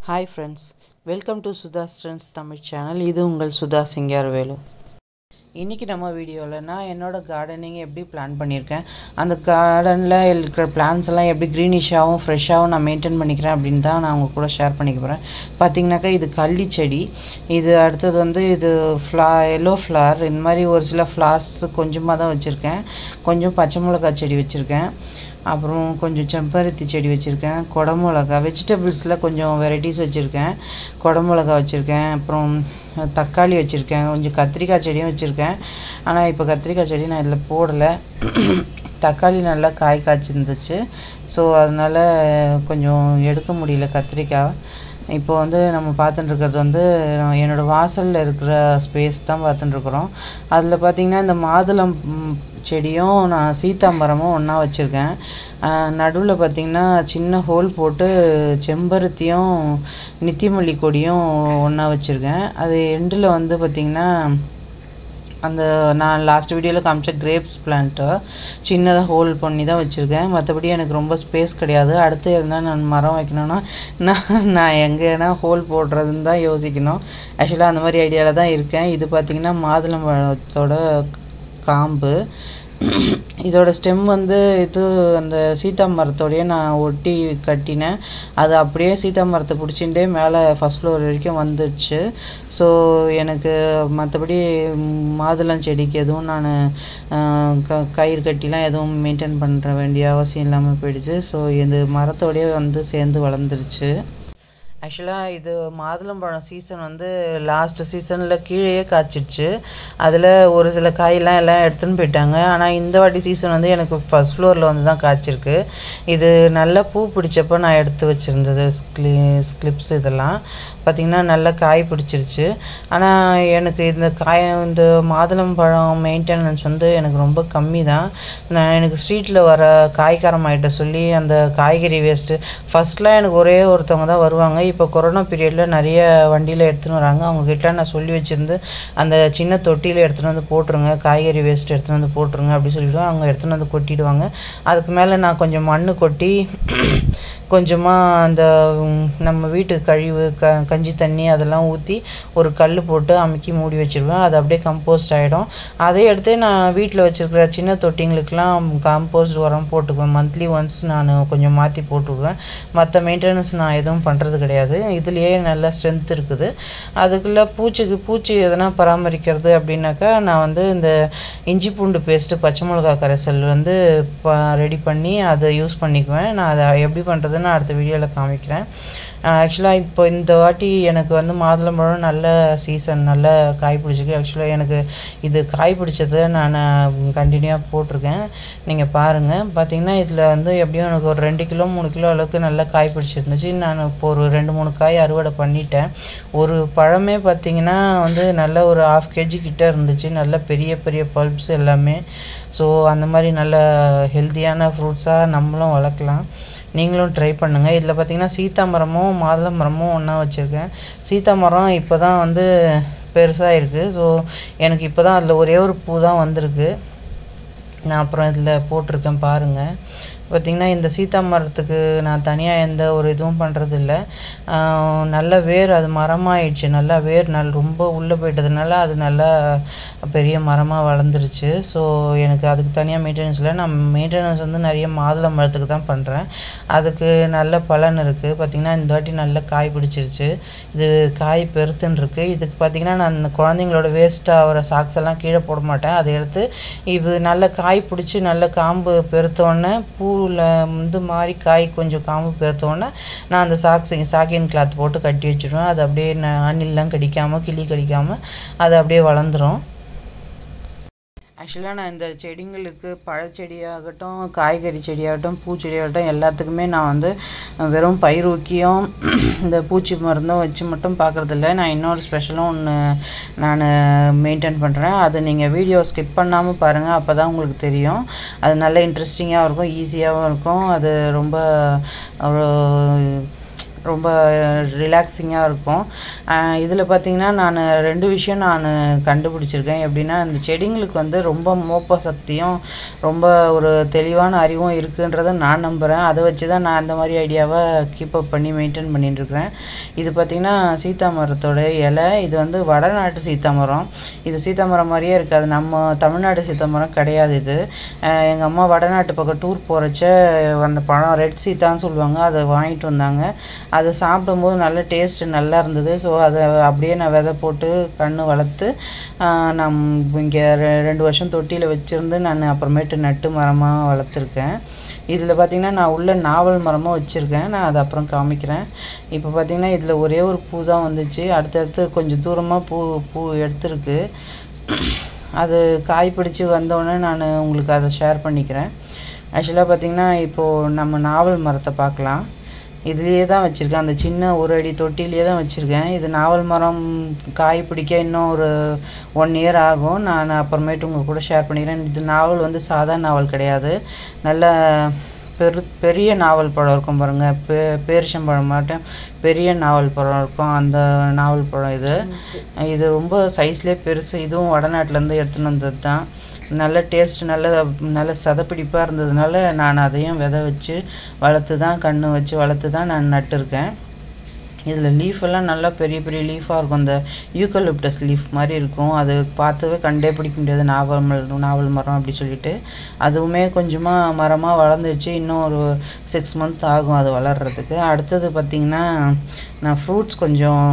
hi friends welcome to Sudha trends Tamil channel இது உங்கள் சுதா சிங்கார் வேலு இன்றைக்கி நம்ம வீடியோவில் நான் என்னோடய கார்டனிங் எப்படி பிளான் பண்ணியிருக்கேன் அந்த கார்டனில் இருக்கிற பிளான்ஸ் எல்லாம் எப்படி க்ரீனிஷாகவும் ஃப்ரெஷ்ஷாகவும் நான் மெயின்டைன் பண்ணிக்கிறேன் அப்படின்னு தான் நான் உங்கள் கூட ஷேர் பண்ணிக்க போகிறேன் பார்த்தீங்கன்னாக்கா இது கள்ளி செடி இது அடுத்தது வந்து இது ஃப்ளா எல்லோ ஃப்ளார் இந்த மாதிரி ஒரு சில ஃப்ளார்ஸ் கொஞ்சமாக தான் வச்சுருக்கேன் கொஞ்சம் பச்சை மிளகாய் செடி வச்சுருக்கேன் அப்புறம் கொஞ்சம் செம்பருத்தி செடி வச்சுருக்கேன் குடமிளகா வெஜிடபிள்ஸில் கொஞ்சம் வெரைட்டிஸ் வச்சுருக்கேன் குடமிளகா வச்சுருக்கேன் அப்புறம் தக்காளி வச்சுருக்கேன் கொஞ்சம் கத்திரிக்காய் செடியும் வச்சுருக்கேன் ஆனால் இப்போ கத்திரிக்காய் செடி நான் இதில் போடலை தக்காளி நல்லா காய் காய்ச்சிருந்துச்சு ஸோ அதனால் கொஞ்சம் எடுக்க முடியல கத்திரிக்காய் இப்போ வந்து நம்ம பார்த்துட்டு இருக்கிறது வந்து என்னோடய வாசலில் இருக்கிற ஸ்பேஸ் தான் பார்த்துட்டுருக்குறோம் அதில் பார்த்திங்கன்னா இந்த மாதுளம் செடியும் நான் சீத்தாம்பரமும் ஒன்றா வச்சுருக்கேன் நடுவில் பார்த்திங்கன்னா சின்ன ஹோல் போட்டு செம்பருத்தியும் நித்திமல்லி கொடியும் ஒன்றா வச்சுருக்கேன் அது எண்டில் வந்து பார்த்திங்கன்னா அந்த நான் லாஸ்ட் வீடியோவில் காமிச்ச கிரேப்ஸ் பிளான்ட்டு சின்னதாக ஹோல் பண்ணி தான் வச்சுருக்கேன் மற்றபடி எனக்கு ரொம்ப ஸ்பேஸ் கிடையாது அடுத்து எதுனா நான் மரம் வைக்கணும்னா நான் நான் எங்கேனா ஹோல் போடுறதுன்னு தான் யோசிக்கணும் ஆக்சுவலாக அந்த மாதிரி ஐடியாவில் தான் இருக்கேன் இது பார்த்திங்கன்னா மாதுளம்பழத்தோட காம்பு இதோட ஸ்டெம் வந்து இது அந்த சீதா மரத்தோடையே நான் ஒட்டி கட்டினேன் அது அப்படியே சீதா மரத்தை பிடிச்சிட்டே மேலே ஃபஸ்ட் ஃப்ளோர் வரைக்கும் வந்துடுச்சு ஸோ எனக்கு மற்றபடி மாதுளம் செடிக்கு எதுவும் நான் க கயிறு கட்டிலாம் எதுவும் மெயின்டைன் பண்ணுற வேண்டிய அவசியம் இல்லாமல் போயிடுச்சு ஸோ இது மரத்தோடையே வந்து சேர்ந்து வளர்ந்துருச்சு ஆக்சுவலாக இது மாதுளம்பழம் சீசன் வந்து லாஸ்ட் சீசனில் கீழேயே காய்ச்சிடுச்சு அதில் ஒரு சில காயெல்லாம் எல்லாம் எடுத்துன்னு போயிட்டாங்க ஆனால் இந்த வாட்டி சீசன் வந்து எனக்கு ஃபஸ்ட் ஃப்ளோரில் வந்து தான் காய்ச்சிருக்கு இது நல்லா பூ பிடிச்சப்போ நான் எடுத்து வச்சுருந்தது ஸ்க்ளி ஸ்கிளிப்ஸ் இதெல்லாம் பார்த்திங்கன்னா நல்லா காய் பிடிச்சிருச்சு ஆனால் எனக்கு இந்த காய இந்த மாதுளம்பழம் மெயின்டெனன்ஸ் வந்து எனக்கு ரொம்ப கம்மி தான் நான் எனக்கு ஸ்ட்ரீட்டில் வர காய்காரமாயிட்ட சொல்லி அந்த காய்கறி வேஸ்ட்டு ஃபஸ்ட்லாம் எனக்கு ஒரே ஒருத்தவங்க தான் வருவாங்க இப்போ கொரோனா பீரியடில் நிறைய வண்டியில் எடுத்துன்னு வராங்க அவங்கக்கிட்ட நான் சொல்லி வச்சுருந்து அந்த சின்ன தொட்டியில் எடுத்துகிட்டு வந்து போட்டுருங்க காய்கறி வேஸ்ட் எடுத்துகிட்டு வந்து போட்டுருங்க அப்படி சொல்லிவிடுவோம் அவங்க எடுத்துகிட்டு வந்து கொட்டிடுவாங்க அதுக்கு மேலே நான் கொஞ்சம் மண் கொட்டி கொஞ்சமாக அந்த நம்ம வீட்டு கழிவு க கஞ்சி தண்ணி அதெல்லாம் ஊற்றி ஒரு கல் போட்டு அமுக்கி மூடி வச்சுருவேன் அது அப்படியே கம்போஸ்ட் ஆகிடும் அதை எடுத்து நான் வீட்டில் வச்சுருக்கிற சின்ன தொட்டிங்களுக்கெலாம் கம்போஸ்ட் உரம் போட்டுக்குவேன் மந்த்லி ஒன்ஸ் நான் கொஞ்சம் மாற்றி போட்டுக்குவேன் மற்ற மெயின்டெனன்ஸ் நான் எதுவும் பண்ணுறது கிடையாது இதுலேயே நல்ல ஸ்ட்ரென்த் இருக்குது அதுக்குள்ளே பூச்சிக்கு பூச்சி எதனா பராமரிக்கிறது அப்படின்னாக்கா நான் வந்து இந்த இஞ்சி பூண்டு பேஸ்ட்டு பச்சை மிளகா கரைசல் வந்து ப ரெடி பண்ணி அதை யூஸ் பண்ணிக்குவேன் நான் அதை எப்படி பண்ணுறது நான் அடுத்த வீடியோவில் காமிக்கிறேன் ஆக்சுவலாக இப்போ இந்த வாட்டி எனக்கு வந்து மாதுளம்பழம் நல்ல சீசன் நல்ல காய் பிடிச்சிருக்கு ஆக்சுவலாக எனக்கு இது காய் பிடிச்சதை நான் கண்டினியூவாக போட்டிருக்கேன் நீங்கள் பாருங்கள் பார்த்தீங்கன்னா இதில் வந்து எப்படியும் எனக்கு ஒரு ரெண்டு கிலோ மூணு கிலோ அளவுக்கு நல்ல காய் பிடிச்சிருந்துச்சு நான் இப்போ ஒரு ரெண்டு மூணு காய் அறுவடை பண்ணிட்டேன் ஒரு பழமே பார்த்திங்கன்னா வந்து நல்ல ஒரு ஆஃப் கேஜி கிட்டே இருந்துச்சு நல்ல பெரிய பெரிய பல்ப்ஸ் எல்லாமே ஸோ அந்த மாதிரி நல்ல ஹெல்த்தியான ஃப்ரூட்ஸாக நம்மளும் வளர்க்கலாம் நீங்களும் ட்ரை பண்ணுங்கள் இதில் பார்த்தீங்கன்னா சீத்தா மரமும் மாதுளை மரமும் ஒன்றா வச்சுருக்கேன் சீத்தா மரம் இப்போ தான் வந்து பெருசாக இருக்குது ஸோ எனக்கு இப்போ தான் அதில் ஒரே ஒரு பூ தான் வந்திருக்கு நான் அப்புறம் இதில் போட்டிருக்கேன் பாருங்கள் பார்த்திங்கன்னா இந்த சீத்தா மரத்துக்கு நான் தனியாக எந்த ஒரு இதுவும் பண்ணுறதில்ல நல்ல வேர் அது மரமாயிடுச்சு நல்லா வேர் நல் ரொம்ப உள்ளே போயிட்டதுனால அது நல்லா பெரிய மரமாக வளர்ந்துருச்சு ஸோ எனக்கு அதுக்கு தனியாக மெயின்டெனன்ஸ் இல்லை நான் மெயின்டெனன்ஸ் வந்து நிறைய மாதுளை மரத்துக்கு தான் பண்ணுறேன் அதுக்கு நல்ல பலன் இருக்குது பார்த்திங்கன்னா இந்த வாட்டி நல்ல காய் பிடிச்சிருச்சு இது காய் பெருத்துன்னு இருக்குது இதுக்கு பார்த்திங்கன்னா நான் அந்த குழந்தைங்களோட வேஸ்ட்டாக ஆகிற சாக்ஸ் எல்லாம் கீழே போட மாட்டேன் அதை எடுத்து இது நல்ல காய் பிடிச்சி நல்ல காம்பு பெருத்தோடனே பூவில் வந்து மாதிரி காய் கொஞ்சம் காம்பு பெருத்தோடனே நான் அந்த சாக்ஸ் சாக்கின் கிளாத் போட்டு கட்டி வச்சுருவேன் அது அப்படியே அணில்லாம் கடிக்காமல் கிளி கடிக்காமல் அது அப்படியே வளர்ந்துடும் ஆக்சுவலாக நான் இந்த செடிங்களுக்கு பழச்செடியாகட்டும் காய்கறி செடியாகட்டும் பூச்செடியாகட்டும் எல்லாத்துக்குமே நான் வந்து வெறும் பயிர் ஊக்கியும் இந்த பூச்சி மருந்தும் வச்சு மட்டும் பார்க்குறதில்ல நான் இன்னொரு ஸ்பெஷலும் ஒன்று நான் மெயின்டைன் பண்ணுறேன் அது நீங்கள் வீடியோ ஸ்கிப் பண்ணாமல் பாருங்கள் அப்போ தான் உங்களுக்கு தெரியும் அது நல்ல இன்ட்ரெஸ்டிங்காகவும் இருக்கும் ஈஸியாகவும் இருக்கும் அது ரொம்ப ஒரு ரொம்ப ரிலாக்ஸிங்காக இருக்கும் இதில் பார்த்திங்கன்னா நான் ரெண்டு விஷயம் நான் கண்டுபிடிச்சிருக்கேன் எப்படின்னா இந்த செடிங்களுக்கு வந்து ரொம்ப மோப்ப சக்தியும் ரொம்ப ஒரு தெளிவான அறிவும் இருக்குன்றதை நான் நம்புகிறேன் அதை வச்சு தான் நான் அந்த மாதிரி ஐடியாவை கீப் அப் பண்ணி மெயின்டைன் பண்ணிட்டுருக்கிறேன் இது பார்த்திங்கன்னா சீத்தா மரத்தோட இலை இது வந்து வடநாட்டு சீத்தா மரம் இது சீத்தா மரம் மாதிரியே இருக்காது நம்ம தமிழ்நாடு சீத்தா மரம் கிடையாது இது எங்கள் அம்மா வடநாட்டு பக்கம் டூர் போகிறச்ச அந்த பழம் ரெட் சீத்தான்னு சொல்லுவாங்க அதை வாங்கிட்டு வந்தாங்க அதை சாப்பிடும்போது நல்ல டேஸ்ட்டு நல்லா இருந்தது ஸோ அதை அப்படியே நான் விதை போட்டு கன்று வளர்த்து நம் இங்கே ரெண்டு வருஷம் தொட்டியில் வச்சுருந்து நான் அப்புறமேட்டு நட்டு மரமாக வளர்த்துருக்கேன் இதில் பார்த்திங்கன்னா நான் உள்ள நாவல் மரமும் வச்சுருக்கேன் நான் அதை அப்புறம் காமிக்கிறேன் இப்போ பார்த்திங்கன்னா இதில் ஒரே ஒரு பூ தான் வந்துச்சு அடுத்தடுத்து கொஞ்சம் தூரமாக பூ பூ எடுத்துருக்கு அது காய் பிடிச்சி வந்தோடனே நான் உங்களுக்கு அதை ஷேர் பண்ணிக்கிறேன் ஆக்சுவலாக பார்த்திங்கன்னா இப்போது நம்ம நாவல் மரத்தை பார்க்கலாம் இதுலேயே தான் வச்சுருக்கேன் அந்த சின்ன ஒரு அடி தொட்டிலேயே தான் வச்சுருக்கேன் இது நாவல் மரம் காய் பிடிக்க இன்னும் ஒரு ஒன் இயர் ஆகும் நான் அப்புறமேட்டு உங்கள் கூட ஷேர் பண்ணிக்கிறேன் இது நாவல் வந்து சாதா நாவல் கிடையாது நல்ல பெரு பெரிய நாவல் பழம் இருக்கும் பாருங்கள் பே பேரிச்சம்பழம் மாட்டும் பெரிய நாவல் பழம் இருக்கும் அந்த நாவல் பழம் இது இது ரொம்ப சைஸ்லேயே பெருசு இதுவும் வடநாட்டிலேருந்து எடுத்துன்னு வந்தது தான் நல்ல டேஸ்ட் நல்ல நல்ல சதப்பிடிப்பாக இருந்ததுனால நான் அதையும் விதை வச்சு வளர்த்து தான் கன்று வச்சு வளர்த்து தான் நான் நட்டுருக்கேன் இதில் லீஃப் எல்லாம் நல்லா பெரிய பெரிய லீஃபாக இருக்கும் அந்த யூக்கலிப்டஸ் லீஃப் மாதிரி இருக்கும் அது பார்த்தவே கண்டே பிடிக்க முடியாது நாவல் மரம் நாவல் மரம் அப்படி சொல்லிட்டு அதுவுமே கொஞ்சமாக மரமாக வளர்ந்துருச்சு இன்னும் ஒரு சிக்ஸ் மந்த் ஆகும் அது வளர்கிறதுக்கு அடுத்தது பார்த்திங்கன்னா நான் ஃப்ரூட்ஸ் கொஞ்சம்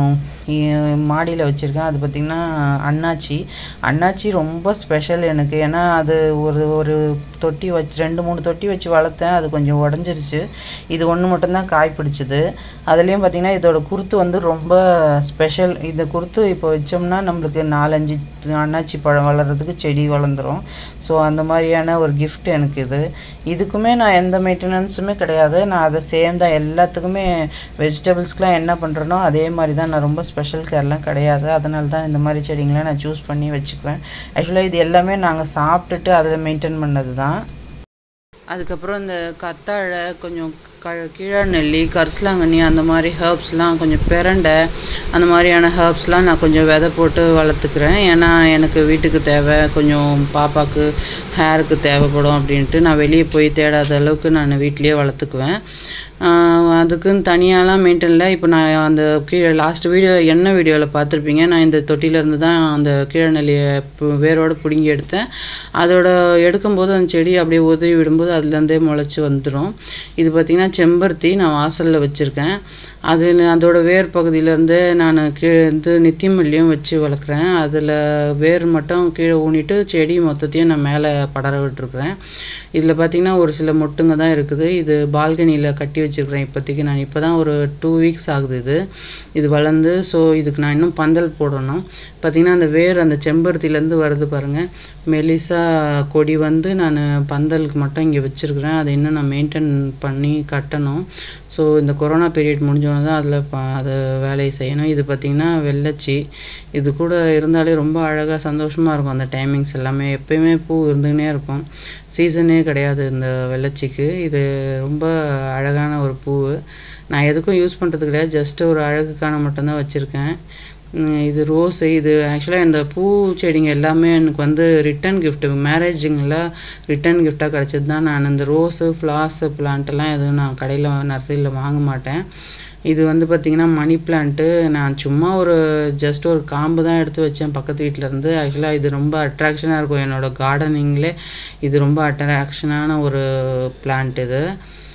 மாடியில் வச்சுருக்கேன் அது பார்த்திங்கன்னா அண்ணாச்சி அண்ணாச்சி ரொம்ப ஸ்பெஷல் எனக்கு ஏன்னா அது ஒரு ஒரு தொட்டி வச்சு ரெண்டு மூணு தொட்டி வச்சு வளர்த்தேன் அது கொஞ்சம் உடஞ்சிருச்சு இது ஒன்று மட்டும்தான் காய் பிடிச்சிது அதுலேயும் பார்த்திங்கன்னா இதோட குருத்து வந்து ரொம்ப ஸ்பெஷல் இந்த குருத்து இப்போ வச்சோம்னா நம்மளுக்கு நாலஞ்சு அண்ணாச்சி பழம் வளர்கிறதுக்கு செடி வளர்ந்துடும் ஸோ அந்த மாதிரியான ஒரு கிஃப்ட் எனக்கு இது இதுக்குமே நான் எந்த மெயின்டெனன்ஸுமே கிடையாது நான் அதை சேம் தான் எல்லாத்துக்குமே வெஜிடபிள்ஸ்க்கெலாம் என்ன பண்ணுறனோ அதே மாதிரி தான் நான் ரொம்ப ஸ்பெஷல் கேர்லாம் கிடையாது அதனால தான் இந்த மாதிரி செடிங்களை நான் சூஸ் பண்ணி வச்சுக்குவேன் ஆக்சுவலாக இது எல்லாமே நாங்கள் சாப்பிட்டுட்டு அதில் மெயின்டைன் பண்ணது தான் அதுக்கப்புறம் இந்த கத்தாழை கொஞ்சம் க கீழநெல்லி கரிசலாங்கண்ணி அந்த மாதிரி ஹர்ப்ஸ்லாம் கொஞ்சம் பிரண்டை அந்த மாதிரியான ஹர்ப்ஸ்லாம் நான் கொஞ்சம் விதை போட்டு வளர்த்துக்கிறேன் ஏன்னா எனக்கு வீட்டுக்கு தேவை கொஞ்சம் பாப்பாவுக்கு ஹேருக்கு தேவைப்படும் அப்படின்ட்டு நான் வெளியே போய் தேடாத அளவுக்கு நான் வீட்லேயே வளர்த்துக்குவேன் அதுக்குன்னு தனியாலாம் மெயின்டைனில் இப்போ நான் அந்த கீழே லாஸ்ட் வீடியோ என்ன வீடியோவில் பார்த்துருப்பீங்க நான் இந்த தொட்டியிலேருந்து தான் அந்த கீழநெல்லியை வேரோடு பிடுங்கி எடுத்தேன் அதோட எடுக்கும்போது அந்த செடி அப்படியே உதறி விடும்போது அதுலேருந்தே முளைச்சி வந்துடும் இது பார்த்திங்கன்னா செம்பருத்தி நான் வாசலில் வச்சுருக்கேன் அது அதோட வேர் பகுதியிலேருந்து நான் கீழே இருந்து நித்தியமல்லியும் வச்சு வளர்க்குறேன் அதில் வேர் மட்டும் கீழே ஊனிட்டு செடி மொத்தத்தையும் நான் மேலே படர விட்டுருக்குறேன் இதில் பார்த்திங்கன்னா ஒரு சில மொட்டுங்க தான் இருக்குது இது பால்கனியில் கட்டி வச்சுருக்கிறேன் இப்போதைக்கு நான் இப்போ தான் ஒரு டூ வீக்ஸ் ஆகுது இது இது வளர்ந்து ஸோ இதுக்கு நான் இன்னும் பந்தல் போடணும் பார்த்திங்கன்னா அந்த வேர் அந்த செம்பருத்திலேருந்து வருது பாருங்கள் மெலிசா கொடி வந்து நான் பந்தலுக்கு மட்டும் இங்கே வச்சுருக்குறேன் அதை இன்னும் நான் மெயின்டைன் பண்ணி கட்டணும் ஸோ இந்த கொரோனா பீரியட் முடிஞ்சோன்னே தான் அதில் ப அதை வேலையை செய்யணும் இது பார்த்திங்கன்னா வெள்ளச்சி இது கூட இருந்தாலே ரொம்ப அழகாக சந்தோஷமாக இருக்கும் அந்த டைமிங்ஸ் எல்லாமே எப்பயுமே பூ இருந்துக்கினே இருக்கும் சீசனே கிடையாது இந்த வெள்ளச்சிக்கு இது ரொம்ப அழகான ஒரு பூ நான் எதுக்கும் யூஸ் பண்ணுறது கிடையாது ஜஸ்ட்டு ஒரு அழகுக்கான மட்டும்தான் வச்சுருக்கேன் இது ரோஸு இது ஆக்சுவலாக இந்த பூ செடிங்க எல்லாமே எனக்கு வந்து ரிட்டன் கிஃப்ட்டு மேரேஜுங்களில் ரிட்டன் கிஃப்டாக கிடச்சது தான் நான் இந்த ரோஸு ஃப்ளார்ஸு பிளான்ட்டெல்லாம் எதுவும் நான் கடையில் நர்சரியில் வாங்க மாட்டேன் இது வந்து பார்த்திங்கன்னா மணி பிளான்ட்டு நான் சும்மா ஒரு ஜஸ்ட் ஒரு காம்பு தான் எடுத்து வச்சேன் பக்கத்து வீட்டிலேருந்து ஆக்சுவலாக இது ரொம்ப அட்ராக்ஷனாக இருக்கும் என்னோடய கார்டனிங்லே இது ரொம்ப அட்ராக்ஷனான ஒரு பிளான்ட் இது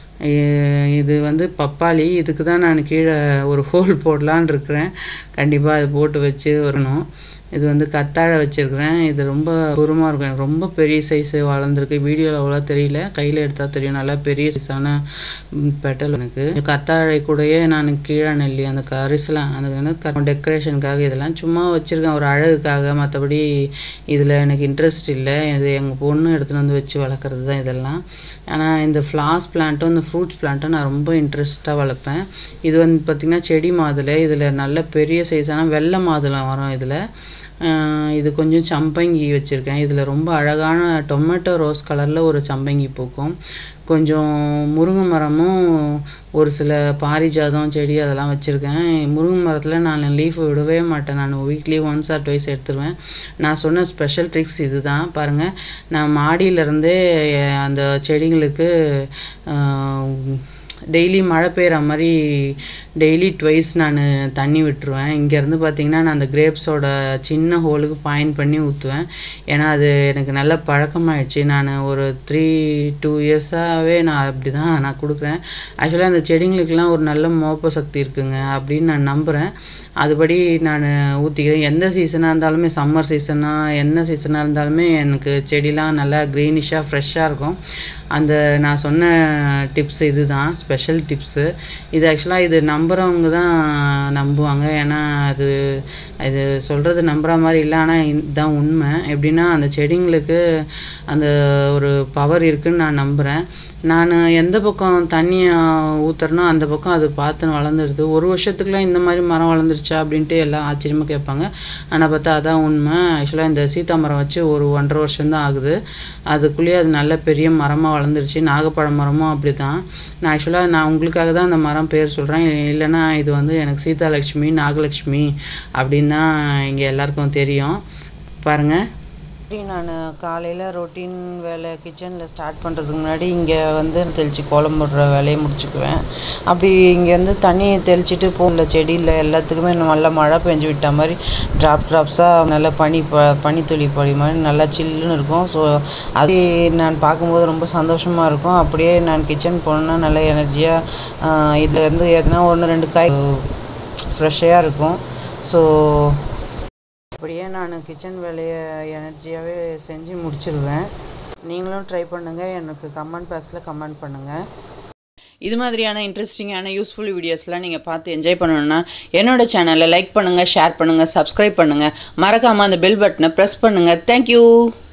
இது வந்து பப்பாளி இதுக்கு தான் நான் கீழே ஒரு ஹோல் போடலான் இருக்கிறேன் கண்டிப்பாக அது போட்டு வச்சு வரணும் இது வந்து கத்தாழை வச்சுருக்கிறேன் இது ரொம்ப தூரமாக இருக்கும் எனக்கு ரொம்ப பெரிய சைஸு வளர்ந்துருக்கு வீடியோவில் அவ்வளோ தெரியல கையில் எடுத்தால் தெரியும் நல்லா பெரிய சைஸான பெட்டல் எனக்கு கத்தாழை கூடயே நான் கீழே நெல்லி அந்த கரிசலாம் அது வந்து டெக்கரேஷனுக்காக இதெல்லாம் சும்மா வச்சுருக்கேன் ஒரு அழகுக்காக மற்றபடி இதில் எனக்கு இன்ட்ரெஸ்ட் இல்லை இது எங்கள் பொண்ணு எடுத்துகிட்டு வந்து வச்சு வளர்க்குறது தான் இதெல்லாம் ஆனால் இந்த ஃப்ளாஸ் பிளான்ட்டும் இந்த ஃப்ரூட்ஸ் பிளான்ட்டும் நான் ரொம்ப இன்ட்ரெஸ்ட்டாக வளர்ப்பேன் இது வந்து பார்த்திங்கன்னா செடி மாதுளை இதில் நல்ல பெரிய சைஸான வெள்ளை மாதுளை வரும் இதில் அஹ் இது கொஞ்சம் சம்பங்கி வச்சுருக்கேன் இதில் ரொம்ப அழகான டொமேட்டோ ரோஸ் கலரில் ஒரு சம்பங்கி பூக்கும் கொஞ்சம் முருங்கை மரமும் ஒரு சில பாரிஜாதம் செடி அதெல்லாம் வச்சுருக்கேன் முருங்கை மரத்தில் நான் லீஃப் விடவே மாட்டேன் நான் வீக்லி ஒன்ஸ் ஆர் ட்வைஸ் எடுத்துருவேன் நான் சொன்ன ஸ்பெஷல் ட்ரிக்ஸ் இது தான் பாருங்கள் நான் மாடியிலேருந்தே அந்த செடிங்களுக்கு டெய்லி மழை பெய்கிற மாதிரி டெய்லி ட்வைஸ் நான் தண்ணி விட்டுருவேன் இங்கேருந்து பார்த்தீங்கன்னா நான் அந்த கிரேப்ஸோட சின்ன ஹோலுக்கு பாயிண்ட் பண்ணி ஊற்றுவேன் ஏன்னா அது எனக்கு நல்ல பழக்கமாயிடுச்சு நான் ஒரு த்ரீ டூ இயர்ஸாகவே நான் அப்படி தான் நான் கொடுக்குறேன் ஆக்சுவலாக அந்த செடிங்களுக்கெல்லாம் ஒரு நல்ல மோப்ப சக்தி இருக்குங்க அப்படின்னு நான் நம்புகிறேன் அதுபடி நான் ஊற்றிக்கிறேன் எந்த சீசனாக இருந்தாலுமே சம்மர் சீசனாக என்ன சீசனாக இருந்தாலுமே எனக்கு செடிலாம் நல்லா க்ரீனிஷாக ஃப்ரெஷ்ஷாக இருக்கும் அந்த நான் சொன்ன டிப்ஸ் இது தான் ஸ்பெஷல் டிப்ஸு இது ஆக்சுவலாக இது நம்புகிறவங்க தான் நம்புவாங்க ஏன்னா அது இது சொல்கிறது நம்புகிற மாதிரி இல்லை ஆனால் இதுதான் உண்மை எப்படின்னா அந்த செடிங்களுக்கு அந்த ஒரு பவர் இருக்குன்னு நான் நம்புகிறேன் நான் எந்த பக்கம் தண்ணியை ஊற்றுறனோ அந்த பக்கம் அது பார்த்து வளர்ந்துடுது ஒரு வருஷத்துக்குலாம் இந்த மாதிரி மரம் வளர்ந்துருச்சா அப்படின்ட்டு எல்லாம் ஆச்சரியமாக கேட்பாங்க ஆனால் பார்த்தா அதான் உண்மை ஆக்சுவலாக இந்த சீதா மரம் வச்சு ஒரு ஒன்றரை வருஷம்தான் ஆகுது அதுக்குள்ளேயே அது நல்ல பெரிய மரமாக வளர்ந்துருச்சு நாகப்பழ மரமும் அப்படி தான் நான் ஆக்சுவலாக நான் உங்களுக்காக தான் அந்த மரம் பேர் சொல்கிறேன் இல்லைன்னா இது வந்து எனக்கு சீதாலட்சுமி நாகலட்சுமி அப்படின்னு தான் இங்கே எல்லாருக்கும் தெரியும் பாருங்கள் நான் காலையில் ரொட்டீன் வேலை கிச்சனில் ஸ்டார்ட் பண்ணுறதுக்கு முன்னாடி இங்கே வந்து தெளித்து கோலம் போடுற வேலையை முடிச்சுக்குவேன் அப்படி இங்கே வந்து தண்ணி தெளிச்சிட்டு போகல செடியில் எல்லாத்துக்குமே நல்லா மழை பெஞ்சு விட்ட மாதிரி ட்ராப் ட்ராப்ஸாக நல்லா பனி ப பனித்துளி படி மாதிரி நல்லா சில்லுன்னு இருக்கும் ஸோ அது நான் பார்க்கும்போது ரொம்ப சந்தோஷமாக இருக்கும் அப்படியே நான் கிச்சன் போனேன்னா நல்லா எனர்ஜியாக இதில் இருந்து எதுனா ஒன்று ரெண்டு காய் ஃப்ரெஷ்ஷாக இருக்கும் ஸோ அப்படியே நான் கிச்சன் வேலையை எனர்ஜியாகவே செஞ்சு முடிச்சிருவேன் நீங்களும் ட்ரை பண்ணுங்கள் எனக்கு கமெண்ட் பாக்ஸில் கமெண்ட் பண்ணுங்கள் இது மாதிரியான இன்ட்ரெஸ்டிங்கான யூஸ்ஃபுல் வீடியோஸ்லாம் நீங்கள் பார்த்து என்ஜாய் பண்ணணுன்னா என்னோட சேனலை லைக் பண்ணுங்கள் ஷேர் பண்ணுங்கள் சப்ஸ்கிரைப் பண்ணுங்கள் மறக்காமல் அந்த பெல் பட்டனை ப்ரெஸ் பண்ணுங்கள் தேங்க்யூ